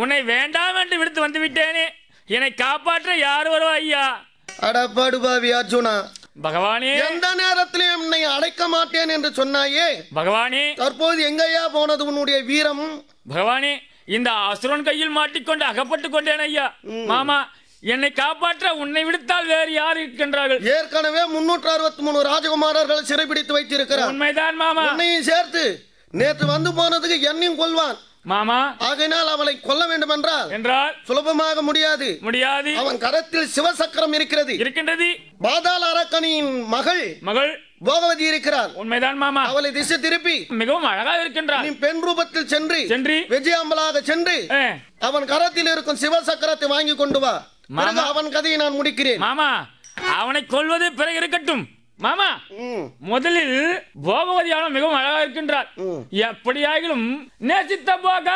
உன்னை வேண்டாம் என்று விடுத்து வந்து விட்டேனே என்னை காப்பாற்ற யார் வருவா ஐயா அட படுபாவி அர்ஜுனா பகவானே எந்த நேரத்திலும் என்னை அடைக்க மாட்டேன் என்று சொன்னாயே பகவானே தற்போது எங்கய்யா போனது உன்னுடைய வீரம் பகவானே இந்த அசுரன் கையில் மாட்டிக்கொண்டு அகப்பட்டு கொண்டேன் ஐயா மாமா என்னை காப்பாற்ற உன்னை விடுத்தால் வேறு யார் இருக்கின்றார்கள் ஏற்கனவே முன்னூற்று அறுபத்தி மூணு ராஜகுமாரர்களை சிறைபிடித்து வைத்திருக்கிறார் உண்மைதான் மாமா உன்னையும் சேர்த்து நேற்று வந்து போனதுக்கு என்னையும் கொல்வான் மாமா ஆகையினால் அவளை கொல்ல வேண்டும் என்றால் என்றால் சுலபமாக முடியாது முடியாது அவன் கரத்தில் சிவசக்கரம் இருக்கிறது இருக்கின்றது பாதாள அரக்கனின் மகள் மகள் போகவதி இருக்கிறார் உண்மைதான் மாமா அவளை திசை திருப்பி மிகவும் அழகாக இருக்கின்றார் நீ பெண் ரூபத்தில் சென்று சென்று விஜயாம்பலாக சென்று ஏ, அவன் கரத்தில் இருக்கும் சிவசக்கரத்தை வாங்கி கொண்டு வா பிறகு அவன் கதையை நான் முடிக்கிறேன் மாமா அவனை கொல்வது பிறகு இருக்கட்டும் மாமா ம், முதலில் போகவதியான மிகவும் அழகாக இருக்கின்றார் ம். எப்படியாகிலும் நேசித்த போக